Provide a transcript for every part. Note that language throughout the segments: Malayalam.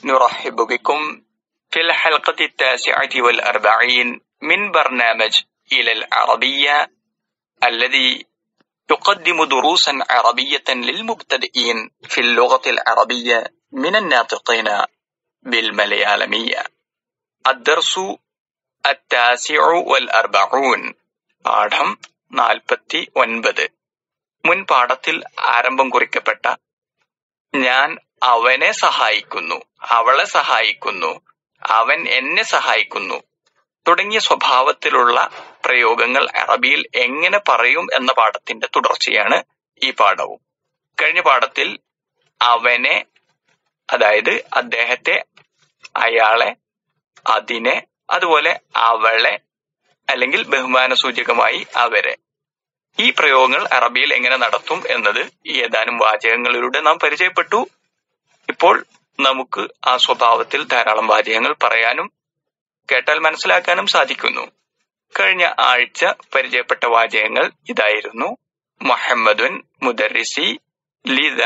نرحب بكم في الحلقة التاسعة والأربعين من برنامج إلى العربية الذي يقدم دروسا عربية للمبتدئين في اللغة العربية من الناطقين بالمليالمية الدرس التاسع والأربعون പാഠം നാൽപ്പത്തി ഒൻപത് മുൻ പാഠത്തിൽ ആരംഭം കുറിക്കപ്പെട്ട ഞാൻ അവനെ സഹായിക്കുന്നു അവളെ സഹായിക്കുന്നു അവൻ എന്നെ സഹായിക്കുന്നു തുടങ്ങിയ സ്വഭാവത്തിലുള്ള പ്രയോഗങ്ങൾ അറബിയിൽ എങ്ങനെ പറയും എന്ന പാഠത്തിന്റെ തുടർച്ചയാണ് ഈ പാഠവും കഴിഞ്ഞ പാഠത്തിൽ അവനെ അതായത് അദ്ദേഹത്തെ അയാളെ അതിനെ അതുപോലെ അവളെ അല്ലെങ്കിൽ ബഹുമാന സൂചകമായി അവരെ ഈ പ്രയോഗങ്ങൾ അറബിയിൽ എങ്ങനെ നടത്തും എന്നത് ഈ ഏതാനും വാചകങ്ങളിലൂടെ നാം പരിചയപ്പെട്ടു ഇപ്പോൾ നമുക്ക് ആ സ്വഭാവത്തിൽ ധാരാളം വാചകങ്ങൾ പറയാനും കേട്ടാൽ മനസ്സിലാക്കാനും സാധിക്കുന്നു കഴിഞ്ഞ ആഴ്ച പരിചയപ്പെട്ട വാചകങ്ങൾ ഇതായിരുന്നു മുഹമ്മദുൻ മുദറിസി ലിദ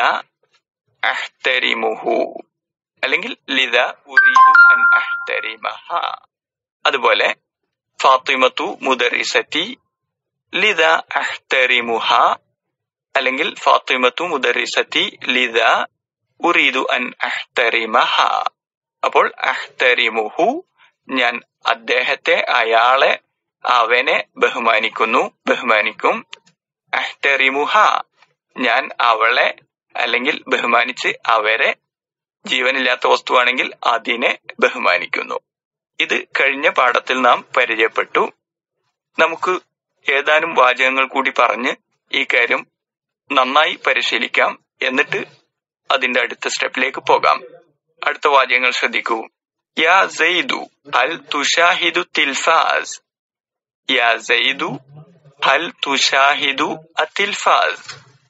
അഹ്തരിമുഹു അല്ലെങ്കിൽ ലിദ ഉറീദു അൻ അഹ്തരിമഹ അതുപോലെ ഫാത്തിമത്തു മുദറിസത്തി ലിദ അഹ്തരിമുഹ അല്ലെങ്കിൽ ഫാത്തിമത്തു മുദറിസത്തി ലിദ ഉറീദു അൻ അഹ്തരിമഹ അപ്പോൾ അഹ്തരിമുഹു ഞാൻ അദ്ദേഹത്തെ അയാളെ അവനെ ബഹുമാനിക്കുന്നു ബഹുമാനിക്കും അഹ്തരിമുഹ ഞാൻ അവളെ അല്ലെങ്കിൽ ബഹുമാനിച്ച് അവരെ ജീവനില്ലാത്ത വസ്തുവാണെങ്കിൽ അതിനെ ബഹുമാനിക്കുന്നു ഇത് കഴിഞ്ഞ പാഠത്തിൽ നാം പരിചയപ്പെട്ടു നമുക്ക് ഏതാനും വാചകങ്ങൾ കൂടി പറഞ്ഞ് ഈ കാര്യം നന്നായി പരിശീലിക്കാം എന്നിട്ട് അതിന്റെ അടുത്ത സ്റ്റെപ്പിലേക്ക് പോകാം അടുത്ത വാചകങ്ങൾ ശ്രദ്ധിക്കൂ യാ സെയ്ദു ഹൽ തുഷാഹിദു തിൽഫാസ് യാ സെയ്ദു ഹൽ തുഷാഹിദു അതിൽഫാസ്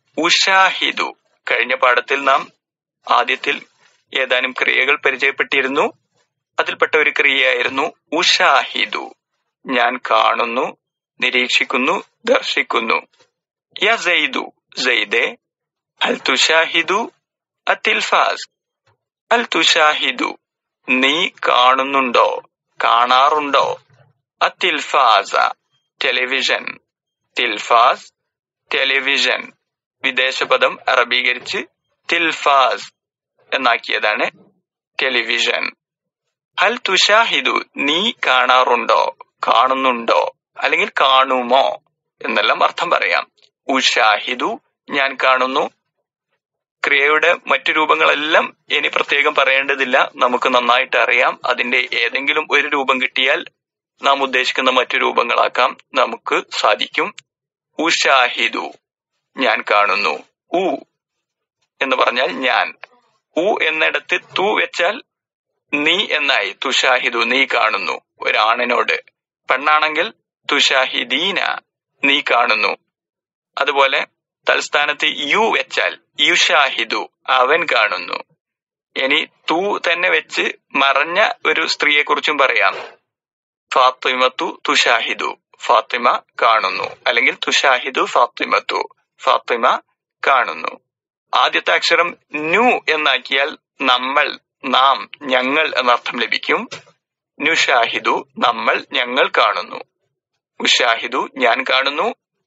ഉഷാഹിദു കഴിഞ്ഞ പാഠത്തിൽ നാം ആദ്യത്തിൽ ഏതാനും ക്രിയകൾ പരിചയപ്പെട്ടിരുന്നു അതിൽപ്പെട്ട ഒരു ക്രിയയായിരുന്നു ഉഷാഹിദു ഞാൻ കാണുന്നു നിരീക്ഷിക്കുന്നു ദർശിക്കുന്നു യാ സെയ്ദു സെയ്ദെ ഹൽ തുഷാഹിദു അത്തിൽഫാസ് അൽ തുഷാഹിദു നീ കാണുന്നുണ്ടോ കാണാറുണ്ടോ അത്തിൽഫാസ ടെലിവിഷൻ തിൽഫാസ് ടെലിവിഷൻ വിദേശപദം അറബീകരിച്ച് തിൽഫാസ് എന്നാക്കിയതാണ് ടെലിവിഷൻ ഹൽ തുഷാഹിദു നീ കാണാറുണ്ടോ കാണുന്നുണ്ടോ അല്ലെങ്കിൽ കാണുമോ എന്നെല്ലാം അർത്ഥം പറയാം ഉഷാഹിദു ഞാൻ കാണുന്നു ക്രിയയുടെ മറ്റു രൂപങ്ങളെല്ലാം ഇനി പ്രത്യേകം പറയേണ്ടതില്ല നമുക്ക് നന്നായിട്ട് അറിയാം അതിന്റെ ഏതെങ്കിലും ഒരു രൂപം കിട്ടിയാൽ നാം ഉദ്ദേശിക്കുന്ന മറ്റു രൂപങ്ങളാക്കാം നമുക്ക് സാധിക്കും ഉഷാഹിദു ഞാൻ കാണുന്നു ഉ എന്ന് പറഞ്ഞാൽ ഞാൻ ഉ എന്നിടത്ത് തു വെച്ചാൽ നീ എന്നായി തുഷാഹിദു നീ കാണുന്നു ഒരാണിനോട് പെണ്ണാണെങ്കിൽ തുഷാഹിദീന നീ കാണുന്നു അതുപോലെ തൽസ്ഥാനത്ത് യു വെച്ചാൽ യുഷാഹിദു അവൻ കാണുന്നു ഇനി തു തന്നെ വെച്ച് മറഞ്ഞ ഒരു സ്ത്രീയെ കുറിച്ചും പറയാം ഫാത്തിമത്തു തുഷാഹിദു ഫാത്തിമ കാണുന്നു അല്ലെങ്കിൽ തുഷാഹിദു ഫാത്തിമത്തു ഫാത്തിമ കാണുന്നു ആദ്യത്തെ അക്ഷരം ന്യൂ എന്നാക്കിയാൽ നമ്മൾ നാം ഞങ്ങൾ എന്നർത്ഥം ലഭിക്കും നുഷാഹിദു നമ്മൾ ഞങ്ങൾ കാണുന്നു ഉഷാഹിദു ഞാൻ കാണുന്നു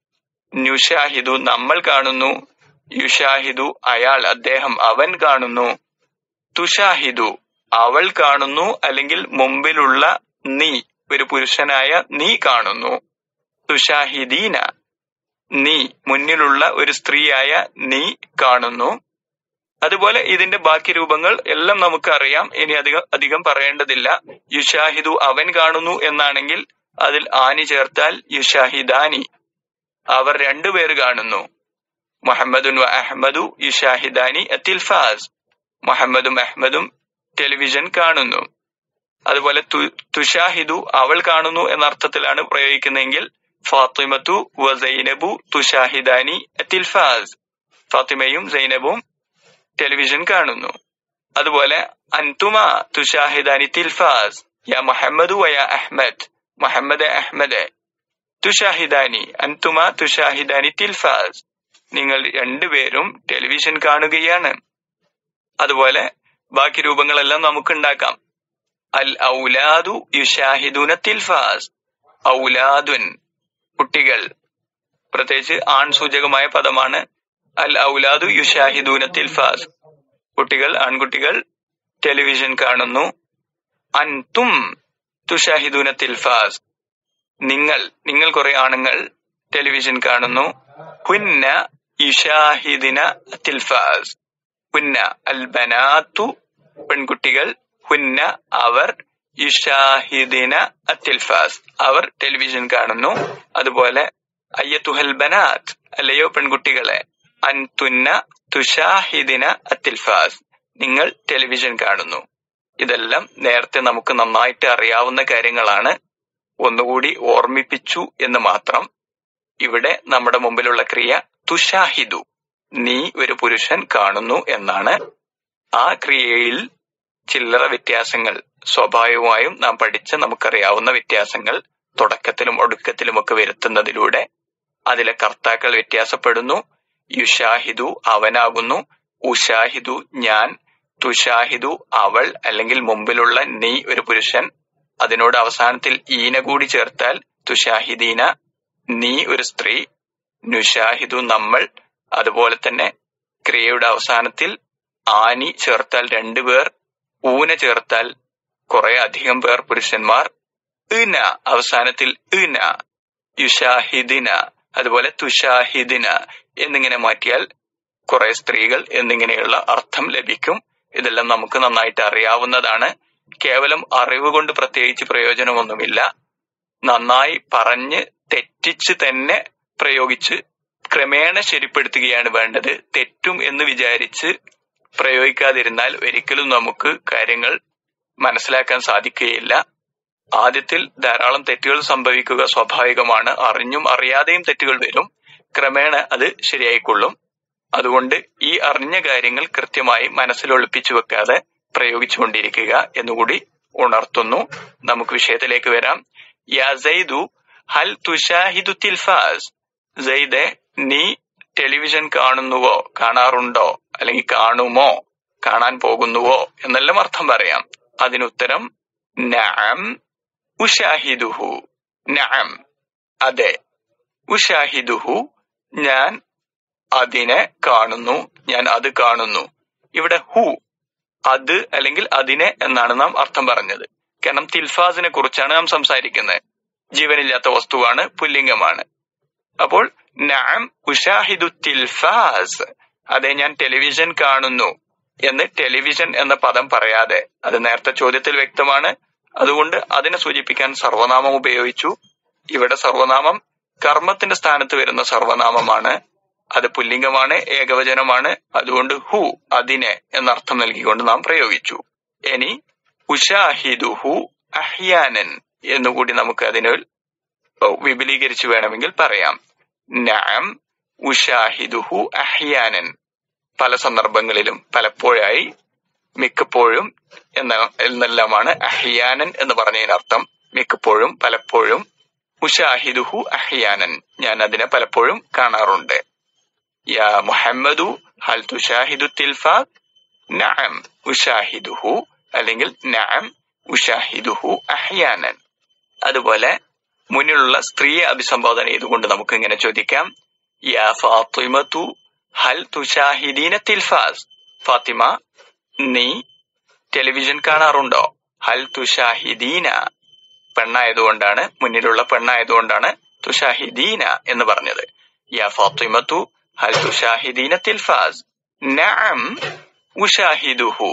നുഷാഹിദു നമ്മൾ കാണുന്നു യുഷാഹിദു അയാൾ അദ്ദേഹം അവൻ കാണുന്നു തുഷാഹിദു അവൾ കാണുന്നു അല്ലെങ്കിൽ മുമ്പിലുള്ള നീ ഒരു പുരുഷനായ നീ കാണുന്നു തുഷാഹിദീന നീ മുന്നിലുള്ള ഒരു സ്ത്രീയായ നീ കാണുന്നു അതുപോലെ ഇതിന്റെ ബാക്കി രൂപങ്ങൾ എല്ലാം നമുക്കറിയാം ഇനി അധികം അധികം പറയേണ്ടതില്ല യുഷാഹിദു അവൻ കാണുന്നു എന്നാണെങ്കിൽ അതിൽ ആനി ചേർത്താൽ യുഷാഹിദാനി അവർ രണ്ടുപേർ കാണുന്നു മുഹമ്മദുൻ വ അഹമ്മദു യുഷാഹിദാനി അത്തിൽഫാസ് മുഹമ്മദും അഹമ്മദും ടെലിവിഷൻ കാണുന്നു അതുപോലെ തുഷാഹിദു അവൾ കാണുന്നു എന്ന അർത്ഥത്തിലാണ് പ്രയോഗിക്കുന്നതെങ്കിൽ ഫാത്തിമത്തു വ സൈനബു തുഷാഹിദാനി അത്തിൽഫാസ് ഫാത്തിമയും സൈനബും ടെലിവിഷൻ കാണുന്നു അതുപോലെ അൻതുമ തുഷാഹിദാനി തിൽഫാസ് യാ മുഹമ്മദു വയ അഹ്മദ് മുഹമ്മദ് അഹ്മദ് തുഷാഹിദാനി അൻതുമ തുഷാഹിദാനി തിൽഫാസ് നിങ്ങൾ രണ്ടുപേരും ടെലിവിഷൻ കാണുകയാണ് അതുപോലെ ബാക്കി രൂപങ്ങളെല്ലാം നമുക്ക് ഉണ്ടാക്കാം അൽ ഔലാദു യുഷാഹിദുന തിൽഫാസ് ഔലാദുൻ കുട്ടികൾ പ്രത്യേകിച്ച് ആൺ സൂചകമായ പദമാണ് അൽ ഔലാദു യുഷാഹിദൂന തിൽഫാസ് കുട്ടികൾ ആൺകുട്ടികൾ ടെലിവിഷൻ കാണുന്നു അൻതും തുഷാഹിദൂന തിൽഫാസ് നിങ്ങൾ നിങ്ങൾ കുറെ ആണുങ്ങൾ ടെലിവിഷൻ കാണുന്നു ഹുന്ന യുഷാഹിദിന തിൽഫാസ് ഹുന്ന അൽ ബനാത്തു പെൺകുട്ടികൾ ഹുന്ന അവർ യുഷാഹിദിന തിൽഫാസ് അവർ ടെലിവിഷൻ കാണുന്നു അതുപോലെ അയ്യത്തുഹൽ ബനാത്ത് അല്ലയോ പെൺകുട്ടികളെ അൻതുന്ന തുഷാഹിദിന തിൽഫാസ് നിങ്ങൾ ടെലിവിഷൻ കാണുന്നു ഇതെല്ലാം നേരത്തെ നമുക്ക് നന്നായിട്ട് അറിയാവുന്ന കാര്യങ്ങളാണ് ഒന്നുകൂടി ഓർമ്മിപ്പിച്ചു എന്ന് മാത്രം ഇവിടെ നമ്മുടെ മുമ്പിലുള്ള ക്രിയ തുഷാഹിദു നീ ഒരു പുരുഷൻ കാണുന്നു എന്നാണ് ആ ക്രിയയിൽ ചില്ലറ വ്യത്യാസങ്ങൾ സ്വാഭാവികമായും നാം പഠിച്ച നമുക്കറിയാവുന്ന വ്യത്യാസങ്ങൾ തുടക്കത്തിലും ഒടുക്കത്തിലുമൊക്കെ വരുത്തുന്നതിലൂടെ അതിലെ കർത്താക്കൾ വ്യത്യാസപ്പെടുന്നു യുഷാഹിദു അവനാകുന്നു ഉഷാഹിദു ഞാൻ തുഷാഹിദു അവൾ അല്ലെങ്കിൽ മുമ്പിലുള്ള നീ ഒരു പുരുഷൻ അതിനോട് അവസാനത്തിൽ ഈന കൂടി ചേർത്താൽ തുഷാഹിദീന നീ ഒരു സ്ത്രീ നുഷാഹിദു നമ്മൾ അതുപോലെ തന്നെ ക്രിയയുടെ അവസാനത്തിൽ ആനി ചേർത്താൽ രണ്ടുപേർ ഊന ചേർത്താൽ കുറെ അധികം പേർ പുരുഷന്മാർ ഇന അവസാനത്തിൽ ഇന യുഷാഹിദിന അതുപോലെ തുഷാഹിദിന എന്നിങ്ങനെ മാറ്റിയാൽ കുറെ സ്ത്രീകൾ എന്നിങ്ങനെയുള്ള അർത്ഥം ലഭിക്കും ഇതെല്ലാം നമുക്ക് നന്നായിട്ട് അറിയാവുന്നതാണ് കേവലം അറിവ് കൊണ്ട് പ്രത്യേകിച്ച് പ്രയോജനമൊന്നുമില്ല നന്നായി പറഞ്ഞ് തെറ്റിച്ച് തന്നെ പ്രയോഗിച്ച് ക്രമേണ ശരിപ്പെടുത്തുകയാണ് വേണ്ടത് തെറ്റും എന്ന് വിചാരിച്ച് പ്രയോഗിക്കാതിരുന്നാൽ ഒരിക്കലും നമുക്ക് കാര്യങ്ങൾ മനസ്സിലാക്കാൻ സാധിക്കുകയില്ല ആദ്യത്തിൽ ധാരാളം തെറ്റുകൾ സംഭവിക്കുക സ്വാഭാവികമാണ് അറിഞ്ഞും അറിയാതെയും തെറ്റുകൾ വരും ക്രമേണ അത് ശരിയായിക്കൊള്ളും അതുകൊണ്ട് ഈ അറിഞ്ഞ കാര്യങ്ങൾ കൃത്യമായി മനസ്സിൽ ഒളിപ്പിച്ചു വെക്കാതെ പ്രയോഗിച്ചുകൊണ്ടിരിക്കുക എന്നുകൂടി ഉണർത്തുന്നു നമുക്ക് വിഷയത്തിലേക്ക് വരാം യാ സൈദു ഹൽ തുഷാഹിദു തിൽഫാസ് സൈദെ നീ ടെലിവിഷൻ കാണുന്നുവോ കാണാറുണ്ടോ അല്ലെങ്കിൽ കാണുമോ കാണാൻ പോകുന്നുവോ എന്നെല്ലാം അർത്ഥം പറയാം അതിനുത്തരം നഅം ഉഷാഹിദുഹു നഅം അതെ ഉഷാഹിദുഹു ഞാൻ അതിനെ കാണുന്നു ഞാൻ അത് കാണുന്നു ഇവിടെ ഹു അത് അല്ലെങ്കിൽ അതിനെ എന്നാണ് നാം അർത്ഥം പറഞ്ഞത് കാരണം തിൽഫാസിനെ കുറിച്ചാണ് നാം സംസാരിക്കുന്നത് ജീവനില്ലാത്ത വസ്തുവാണ് പുല്ലിംഗമാണ് അപ്പോൾ നാം ഉഷാഹിദു തിൽഫാസ് അതെ ഞാൻ ടെലിവിഷൻ കാണുന്നു എന്ന് ടെലിവിഷൻ എന്ന പദം പറയാതെ അത് നേരത്തെ ചോദ്യത്തിൽ വ്യക്തമാണ് അതുകൊണ്ട് അതിനെ സൂചിപ്പിക്കാൻ സർവനാമം ഉപയോഗിച്ചു ഇവിടെ സർവനാമം കർമ്മത്തിന്റെ സ്ഥാനത്ത് വരുന്ന സർവനാമമാണ് അത് പുല്ലിംഗമാണ് ഏകവചനമാണ് അതുകൊണ്ട് ഹു അതിനെ എന്നർത്ഥം നൽകിക്കൊണ്ട് നാം പ്രയോഗിച്ചു ഇനി ഉഷാഹിദുഹു അഹ്യാനൻ എന്നുകൂടി നമുക്ക് അതിനെ വിപുലീകരിച്ചു വേണമെങ്കിൽ പറയാം നാം ഉഷാഹിദുഹു അഹ്യാനൻ പല സന്ദർഭങ്ങളിലും പലപ്പോഴായി മിക്കപ്പോഴും എന്ന എന്നെല്ലാമാണ് അഹ്യാനൻ എന്ന് പറഞ്ഞതിനർത്ഥം മിക്കപ്പോഴും പലപ്പോഴും ഉഷാഹിദുഹു അഹ്യാനൻ ഞാൻ അതിനെ പലപ്പോഴും കാണാറുണ്ട് യാ മുഹമ്മദു ഹൽ തുഷാഹിദു തിൽഫാസ് നഅം ഉഷാഹിദുഹു അല്ലെങ്കിൽ നഅം ഉഷാഹിദുഹു അഹ്യാനൻ അതുപോലെ മുന്നിലുള്ള സ്ത്രീയെ അഭിസംബോധന ചെയ്തുകൊണ്ട് നമുക്ക് ഇങ്ങനെ ചോദിക്കാം യാ ഫാത്തിമതു ഹൽ തുഷാഹിദീന തിൽഫാസ് ഫാത്തിമ നീ ടെലിവിഷൻ കാണാറുണ്ടോ ഹൽ തുഷാഹിദീന പെണ്ണായതുകൊണ്ടാണ് മുന്നിലുള്ള പെണ്ണായതുകൊണ്ടാണ് തുഷാഹിദീന എന്ന് പറഞ്ഞത് യാ ഫാത്തിമത്തു ഹൽ തുഷാഹിദീന തിൽഫാസ് നഅം ഉഷാഹിദുഹു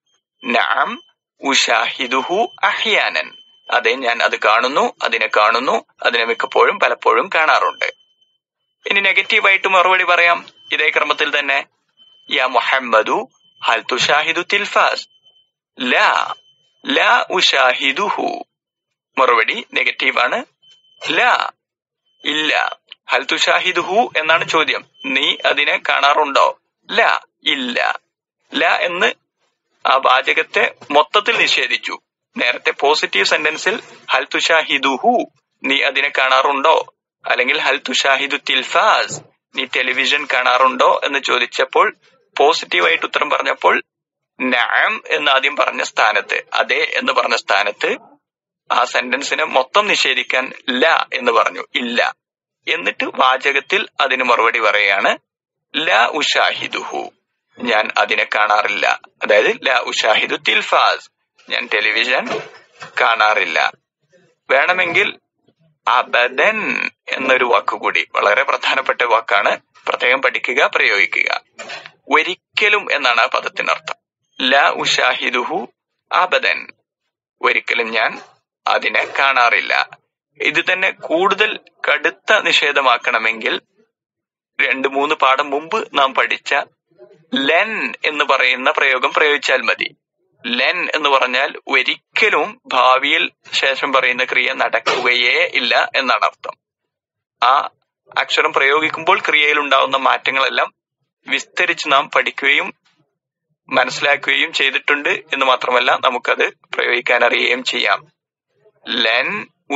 നഅം ഉഷാഹിദുഹു അഹ്യാനൻ അതെ ഞാൻ അത് കാണുന്നു അതിനെ കാണുന്നു അതിനെ മിക്കപ്പോഴും പലപ്പോഴും കാണാറുണ്ട് ഇനി നെഗറ്റീവായിട്ട് മറുപടി പറയാം ഇതേ ക്രമത്തിൽ തന്നെ യാ മുഹമ്മദു ഹൽ തുഷാഹിദു തിൽഫാസ് ലാ ലാ ഉഷാഹിദുഹു മറുപടി നെഗറ്റീവാണ് ലാ ഇല്ല ഹൽ തുഷാഹിദുഹു എന്നാണ് ചോദ്യം നീ അതിനെ കാണാറുണ്ടോ ല ഇല്ല ല എന്ന് ആ വാചകത്തെ മൊത്തത്തിൽ നിഷേധിച്ചു നേരത്തെ പോസിറ്റീവ് സെന്റൻസിൽ ഹൽ തുഷാഹിദുഹു നീ അതിനെ കാണാറുണ്ടോ അല്ലെങ്കിൽ ഹൽ തുഷാഹിദു തിൽഫാസ് നീ ടെലിവിഷൻ കാണാറുണ്ടോ എന്ന് ചോദിച്ചപ്പോൾ പോസിറ്റീവായിട്ട് ഉത്തരം പറഞ്ഞപ്പോൾ നഅം എന്ന് ആദ്യം പറഞ്ഞ സ്ഥാനത്ത് അതെ എന്ന് പറഞ്ഞ സ്ഥാനത്ത് ആ സെന്റൻസിനെ മൊത്തം നിഷേധിക്കാൻ ല എന്ന് പറഞ്ഞു ഇല്ല എന്നിട്ട് വാചകത്തിൽ അതിന് മറുപടി പറയാണ് ല ഉഷാഹിദുഹു ഞാൻ അതിനെ കാണാറില്ല അതായത് ല ഉഷാഹിദു തിൽഫാസ് ഞാൻ ടെലിവിഷൻ കാണാറില്ല വേണമെങ്കിൽ അബദൻ എന്നൊരു വാക്കുകൂടി വളരെ പ്രധാനപ്പെട്ട വാക്കാണ് പ്രത്യേകം പഠിക്കുക പ്രയോഗിക്കുക ഒരിക്കലും എന്നാണ് ആ പദത്തിനർത്ഥം ല ഉഷാഹിദുഹു അബദൻ ഒരിക്കലും ഞാൻ അതിനെ കാണാറില്ല ഇത് തന്നെ കൂടുതൽ കടുത്ത നിഷേധമാക്കണമെങ്കിൽ രണ്ട് മൂന്ന് പാഠം മുമ്പ് നാം പഠിച്ച ലെൻ എന്ന് പറയുന്ന പ്രയോഗം പ്രയോഗിച്ചാൽ മതി ലെൻ എന്ന് പറഞ്ഞാൽ ഒരിക്കലും ഭാവിയിൽ ശേഷം പറയുന്ന ക്രിയ നടക്കുകയേ ഇല്ല എന്നാണ് അർത്ഥം ആ അക്ഷരം പ്രയോഗിക്കുമ്പോൾ ക്രിയയിൽ ഉണ്ടാവുന്ന മാറ്റങ്ങളെല്ലാം വിസ്തരിച്ച് നാം പഠിക്കുകയും മനസ്സിലാക്കുകയും ചെയ്തിട്ടുണ്ട് എന്ന് മാത്രമല്ല നമുക്കത് പ്രയോഗിക്കാൻ അറിയുകയും ചെയ്യാം ലൻ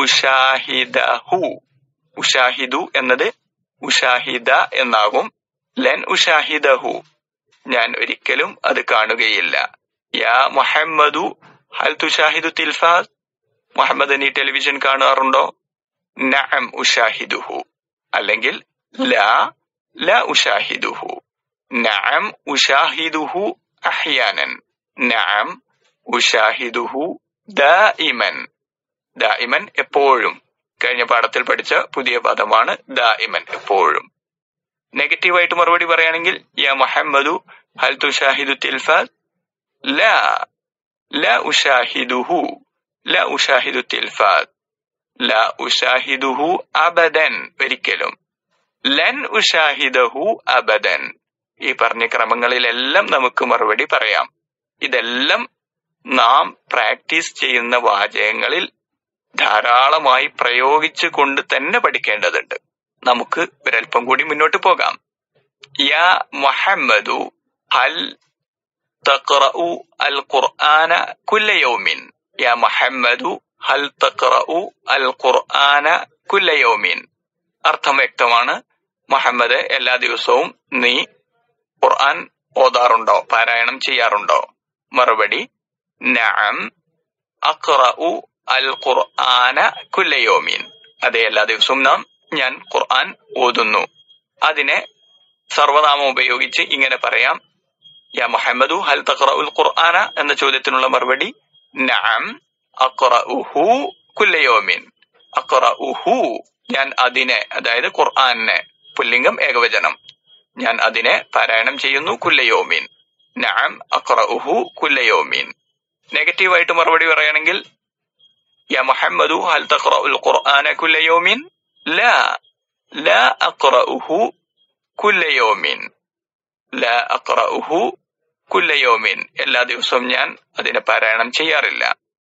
ഉഷാഹിദഹു ഉഷാഹിദു എന്നത് ഉഷാഹിദ എന്നാകും ലൻ ഉഷാഹിദഹു ഞാൻ ഒരിക്കലും അത് കാണുകയില്ല യാ മുഹമ്മദു ഹൽ തുഷാഹിദു തിൽഫാസ് മുഹമ്മദ് നീ ടെലിവിഷൻ കാണാറുണ്ടോ നഅം ഉഷാഹിദുഹു അല്ലെങ്കിൽ ലാ ലാ ഉഷാഹിദുഹു നഅം ഉഷാഹിദുഹു അഹ്യാനൻ നഅം ഉഷാഹിദുഹു ദാഇമൻ ദാഇമൻ എപ്പോഴും കഴിഞ്ഞ പാഠത്തിൽ പഠിച്ച പുതിയ പദമാണ് ദാഇമൻ എപ്പോഴും നെഗറ്റീവായിട്ട് മറുപടി പറയുകയാണെങ്കിൽ യാ മുഹമ്മദു ഹൽ തുഷാഹിദു തിൽഫാസ് ലാ ലാ ഉഷാഹിദുഹു ലാ ഉഷാഹിദു തിൽഫാസ് ലാ ഉഷാഹിദുഹു അബദൻ ഒരിക്കലും ലൻ ഉഷാഹിദഹു അബദൻ ഈ പറഞ്ഞ ക്രമങ്ങളിലെല്ലാം നമുക്ക് മറുപടി പറയാം ഇതെല്ലാം നാം പ്രാക്ടീസ് ചെയ്യുന്ന വാചകങ്ങളിൽ ധാരാളമായി പ്രയോഗിച്ചു കൊണ്ട് തന്നെ പഠിക്കേണ്ടതുണ്ട് നമുക്ക് ഒരൽപ്പം കൂടി മുന്നോട്ട് പോകാം യാ മുഹമ്മദു ഹൽ തഖറഉ അൽ ഖുർആന കുല്ല യൗമിൻ യാ മുഹമ്മദു ഹൽ തഖറഉ അൽ ഖുർആന കുല്ല യൗമിൻ അർത്ഥം വ്യക്തമാണ് മുഹമ്മദ് എല്ലാ ദിവസവും നീ ഖുർആൻ ഓതാറുണ്ടോ പാരായണം ചെയ്യാറുണ്ടോ മറുപടി നഅം അഖറഉ അൽ ഖുർആന കുല്ല യൗമിൻ അതെ എല്ലാ ദിവസവും നാം ഞാൻ ഖുർആൻ ഓതുന്നു അതിനെ സർവനാമം ഉപയോഗിച്ച് ഇങ്ങനെ പറയാം യാ മുഹമ്മദു ഹൽ തഖറഉൽ ഖുർആന എന്ന ചോദ്യത്തിനുള്ള മറുപടി നഅം അഖറഉഹു കുല്ല യൗമിൻ അഖറഉഹു ഞാൻ അതിനെ അതായത് ഖുർആനെ പുല്ലിംഗം ഏകവചനം ഞാൻ അതിനെ പാരായണം ചെയ്യുന്നു കുല്ലയോമീൻ നഅം അഖറഉഹു കുല്ലയോമീൻ നെഗറ്റീവായിട്ട് മറുപടി പറയുകയാണെങ്കിൽ യാ മുഹമ്മദു ഹൽ തഖറഉൽ ഖുർആന കുല്ലയോമീൻ ലാ ലാ അഖറഉഹു കുല്ലയോമീൻ ലാ അഖറഉഹു കുല്ലയോമീൻ എല്ലാ ദിവസവും ഞാൻ അതിനെ പാരായണം ചെയ്യാറില്ല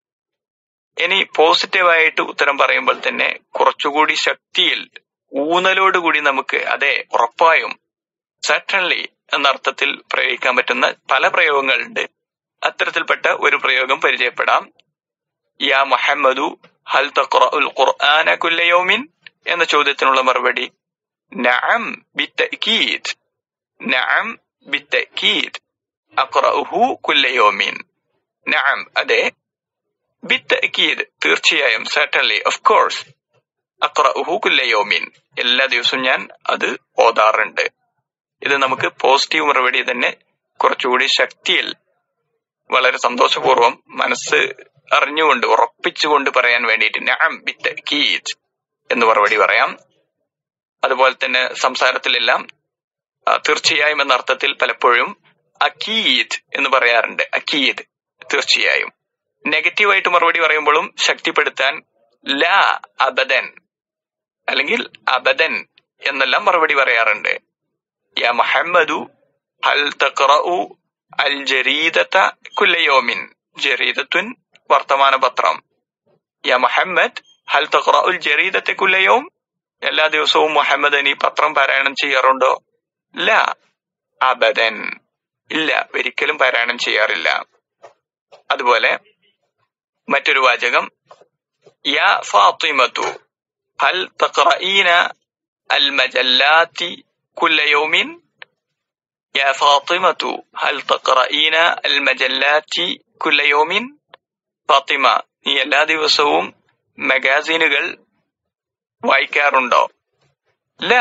ഇനി പോസിറ്റീവായിട്ട് ഉത്തരം പറയുമ്പോൾ തന്നെ കുറച്ചുകൂടി ശക്തിയിൽ ഊന്നലോടുകൂടി നമുക്ക് അതെ ഉറപ്പായും സർട്ടൺലി എന്ന അർത്ഥത്തിൽ പ്രയോഗിക്കാൻ പറ്റുന്ന പല പ്രയോഗങ്ങളുണ്ട് അത്തരത്തിൽപ്പെട്ട ഒരു പ്രയോഗം പരിചയപ്പെടാം യാ മുഹമ്മദു ഹൽ തഖറഉൽ ഖുർആന കുല്ല യൗമിൻ എന്ന ചോദ്യത്തിനുള്ള മറുപടി നഅം ബിത്തഅകീദ് നഅം ബിത്തഅകീദ് അഖറഉഹു കുല്ല യൗമിൻ നഅം അതെ ബിത്തഅകീദ് തീർച്ചയായും സർട്ടൺലി ഓഫ് കോഴ്സ് അഖറഉഹു കുല്ല യൗമിൻ എല്ലാ ദിവസവും ഞാൻ അത് ഓതാറുണ്ട് ഇത് നമുക്ക് പോസിറ്റീവ് മറുപടി തന്നെ കുറച്ചുകൂടി ശക്തിയിൽ വളരെ സന്തോഷപൂർവ്വം മനസ്സ് അറിഞ്ഞുകൊണ്ട് ഉറപ്പിച്ചുകൊണ്ട് പറയാൻ വേണ്ടിയിട്ട് നഅം ബിത്തഅകീദ് എന്ന് മറുപടി പറയാം അതുപോലെ തന്നെ സംസാരത്തിലെല്ലാം ആ, തീർച്ചയായും എന്ന അർത്ഥത്തിൽ പലപ്പോഴും അക്കീദ് എന്ന് പറയാറുണ്ട് അക്കീദ് തീർച്ചയായും നെഗറ്റീവായിട്ട് മറുപടി പറയുമ്പോഴും ശക്തിപ്പെടുത്താൻ ലാ അബദൻ അല്ലെങ്കിൽ അബദൻ എന്നെല്ലാം മറുപടി പറയാറുണ്ട് യാ മുഹമ്മദു ഹൽ തഖറഉ അൽ ജരീദത കുല്ല യൗമിൻ ജരീദത്തുൻ വർത്തമാന പത്രം യാ മുഹമ്മദ് ഹൽ തഖറഉ അൽ ജരീദത കുല്ല യൗം എല്ലാ ദിവസവും മുഹമ്മദ് നീ പത്രം പാരായണം ചെയ്യാറുണ്ടോ ലാ അബദൻ ഇല്ല ഒരിക്കലും പാരായണം ചെയ്യാറില്ല അതുപോലെ മറ്റൊരു വാചകം യാ ഫാത്തിമത്തു ഹൽ തഖറഈന അൽ മജല്ലാത്തി കുല്ല യൗമിൻ يا فاطمة هل تقرأين المجلات كل يوم ഫാത്തിമ നീ എല്ലാ ദിവസവും മഗാസിനുകൾ വായിക്കാറുണ്ടോ ലാ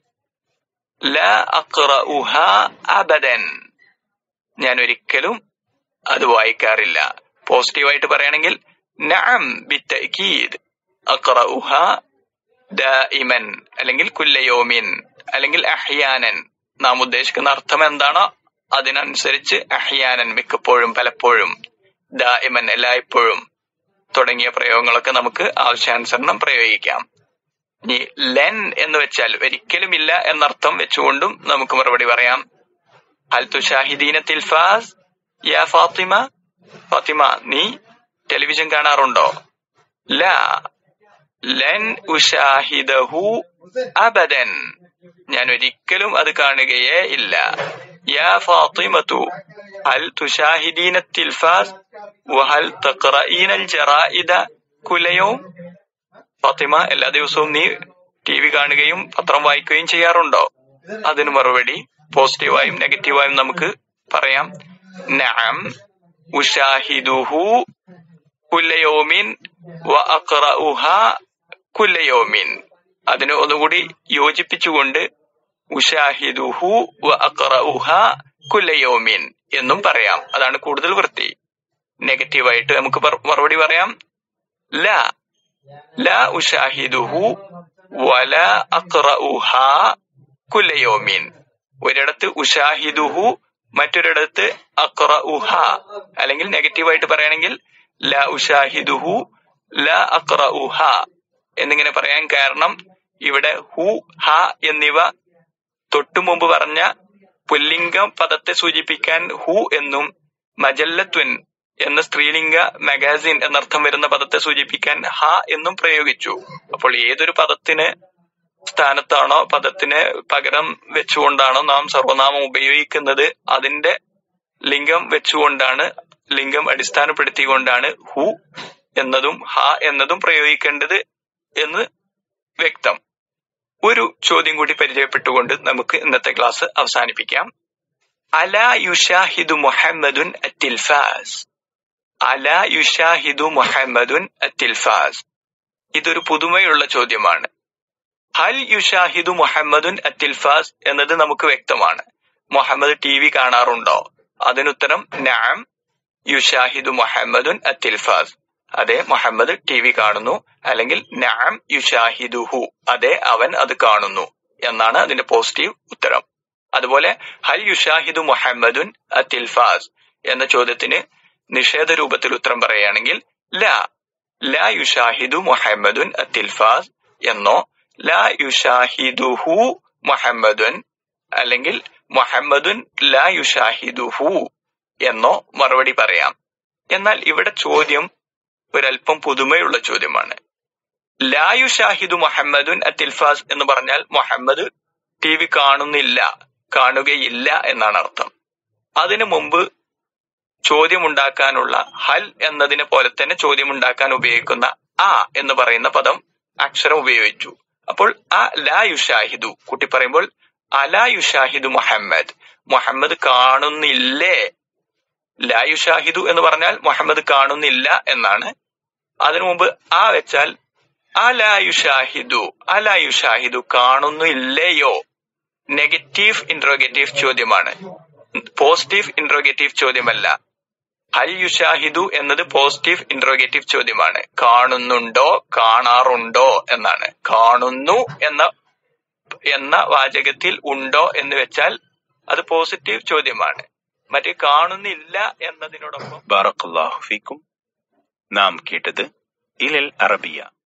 ലാ അഖ്റഉഹ അബദൻ ഞാൻ ഒരിക്കലും അത് വായിക്കാറില്ല പോസിറ്റീവായിട്ട് പറയുകയാണെങ്കിൽ നഅം ബിത്തഅക്കീദ് അഖ്റഉഹ ദായിമൻ അല്ലെങ്കിൽ കുല്ലയോമിൻ അല്ലെങ്കിൽ അഹ്യാനൻ നാം ഉദ്ദേശിക്കുന്ന അർത്ഥം എന്താണോ അതിനനുസരിച്ച് അഹ്യാനൻ മിക്കപ്പോഴും പലപ്പോഴും ദായിമൻ എല്ലായ്പ്പോഴും തുടങ്ങിയ പ്രയോഗങ്ങളൊക്കെ നമുക്ക് ആവശ്യാനുസരണം പ്രയോഗിക്കാം ഇനി ലെൻ എന്ന് വെച്ചാൽ ഒരിക്കലുമില്ല എന്നർത്ഥം വെച്ചുകൊണ്ടും നമുക്ക് മറുപടി പറയാം ഹൽ തുഷാഹിദീന തിൽഫാസ് യാ ഫാത്തിമ ഫാത്തിമ നീ ടെലിവിഷൻ കാണാറുണ്ടോ ലാ ലൻ ഉഷാഹിദഹു അബദൻ ഞാൻ ഒരിക്കലും അത് കാണുകയേ ഇല്ല യാ ഫാത്തിമത്തു ഹൽ തുഷാഹിദീന തിൽഫാസ് വഹൽ തഖറഈനൽ ജറായിദ കുലയവും ഫാത്തിമ എല്ലാ ദിവസവും നീ ടി വി കാണുകയും പത്രം വായിക്കുകയും ചെയ്യാറുണ്ടോ അതിന് മറുപടി പോസിറ്റീവായും നെഗറ്റീവായും നമുക്ക് പറയാം നഅം ഉഷാഹിദുഹു കുല്ലയോമിൻ വ അഖറഉഹ കുല്ലയോമിൻ അതിന് ഒന്നുകൂടി യോജിപ്പിച്ചുകൊണ്ട് ഉഷാഹിദുഹു വ അഖറഉഹ കുല്ലയോമിൻ എന്നും പറയാം അതാണ് കൂടുതൽ വൃത്തി നെഗറ്റീവായിട്ട് നമുക്ക് പറ- മറുപടി പറയാം ല ല ഉഷാഹിദുഹു വല അഖറഉഹ കുല്ലയോമിൻ ഒരിടത്ത് ഉഷാഹിദുഹു മറ്റൊരിടത്ത് അഖറഉഹ അല്ലെങ്കിൽ നെഗറ്റീവായിട്ട് പറയുകയാണെങ്കിൽ ല ഉഷാഹിദുഹു ല അഖറഉഹ എന്നിങ്ങനെ പറയാൻ കാരണം ഇവിടെ ഹു ഹ എന്നിവ തൊട്ടു മുമ്പ് പറഞ്ഞ പുല്ലിംഗ പദത്തെ സൂചിപ്പിക്കാൻ ഹു എന്നും മജല്ലത്വൻ എന്ന സ്ത്രീലിംഗ മാഗാസിൻ എന്നർത്ഥം വരുന്ന പദത്തെ സൂചിപ്പിക്കാൻ ഹ എന്നും പ്രയോഗിച്ചു അപ്പോൾ ഏതൊരു പദത്തിന് സ്ഥാനത്താണോ പദത്തിന് പകരം വെച്ചുകൊണ്ടാണോ നാം സർവനാമം ഉപയോഗിക്കുന്നത് അതിന്റെ ലിംഗം വെച്ചുകൊണ്ടാണ് ലിംഗം അടിസ്ഥാനപ്പെടുത്തിക്കൊണ്ടാണ് ഹു എന്നതും ഹ എന്നതും പ്രയോഗിക്കേണ്ടത് എന്ന് വ്യക്തം ഒരു ചോദ്യം കൂടി പരിചയപ്പെട്ടുകൊണ്ട് നമുക്ക് ഇന്നത്തെ ക്ലാസ് അവസാനിപ്പിക്കാം അല യുഷാഹിദു മുഹമ്മദുൻ അറ്റിൽഫാസ് അല യുഷാഹിദു മുഹമ്മദുൻ അറ്റിൽഫാസ് ഇതൊരു പുതുമയുള്ള ചോദ്യമാണ് ഹൽ യുഷാഹിദു മുഹമ്മദുൻ അറ്റിൽഫാസ് എന്നത് നമുക്ക് വ്യക്തമാണ് മുഹമ്മദ് ടി വി കാണാറുണ്ടോ അതിനുത്തരം നാം യുഷാഹിദു മുഹമ്മദുൻ അറ്റിൽഫാസ് അതെ മുഹമ്മദ് ടി വി കാണുന്നു അല്ലെങ്കിൽ നാം യുഷാഹിദുഹു അതെ അവൻ അത് കാണുന്നു എന്നാണ് അതിന്റെ പോസിറ്റീവ് ഉത്തരം അതുപോലെ ഹൽ യുഷാഹിദു മുഹമ്മദുൻ അറ്റിൽഫാസ് എന്ന ചോദ്യത്തിന് നിഷേധ രൂപത്തിൽ ഉത്തരം പറയുകയാണെങ്കിൽ ലാ ലാ യുഷാഹിദു മുഹമ്മദുൻ അറ്റിൽഫാസ് എന്നോ ലാ യുഷാഹിദുഹു മുഹമ്മദുൻ അല്ലെങ്കിൽ മുഹമ്മദുൻ ലാ യുഷാഹിദുഹു എന്നോ മറുപടി പറയാം എന്നാൽ ഇവിടെ ചോദ്യം ഒരല്പം പുതുമയുള്ള ചോദ്യമാണ് ലായു ഷാഹിദു മുഹമ്മദുൻ അത്തിൽഫാസ് എന്ന് പറഞ്ഞാൽ മുഹമ്മദ് ടി വി കാണുന്നില്ല കാണുകയില്ല എന്നാണ് അർത്ഥം അതിനു മുമ്പ് ചോദ്യമുണ്ടാക്കാനുള്ള ഹൽ എന്നതിനെ പോലെ തന്നെ ചോദ്യമുണ്ടാക്കാൻ ഉപയോഗിക്കുന്ന ആ എന്ന് പറയുന്ന പദം അക്ഷരം ഉപയോഗിച്ചു അപ്പോൾ ആ ലാ യുഷാഹിദു കുട്ടി പറയുമ്പോൾ അലാ യുഷാഹിദു മുഹമ്മദ് മുഹമ്മദ് കാണുന്നില്ലേ ലാ യുഷാഹിദു എന്ന് പറഞ്ഞാൽ മുഹമ്മദ് കാണുന്നില്ല എന്നാണ് അതിനു മുമ്പ് ആ വെച്ചാൽ അലാ യുഷാഹിദു അലാ യുഷാഹിദു കാണുന്നില്ലയോ നെഗറ്റീവ് ഇൻട്രോഗേറ്റീവ് ചോദ്യമാണ് പോസിറ്റീവ് ഇൻട്രോഗേറ്റീവ് ചോദ്യമല്ല ഹൽ യുഷാഹിദു എന്നത് പോസിറ്റീവ് ഇൻട്രോഗേറ്റീവ് ചോദ്യമാണ് കാണുന്നുണ്ടോ കാണാറുണ്ടോ എന്നാണ് കാണുന്നു എന്ന എന്ന വാചകത്തിൽ ഉണ്ടോ എന്ന് വെച്ചാൽ അത് പോസിറ്റീവ് ചോദ്യമാണ് മറ്റേ കാണുന്നില്ല എന്നതിനോടൊപ്പം ബാറക്കല്ലാഹു ഫീക്കും നാം കേട്ടത് ഇലൽ അറബിയ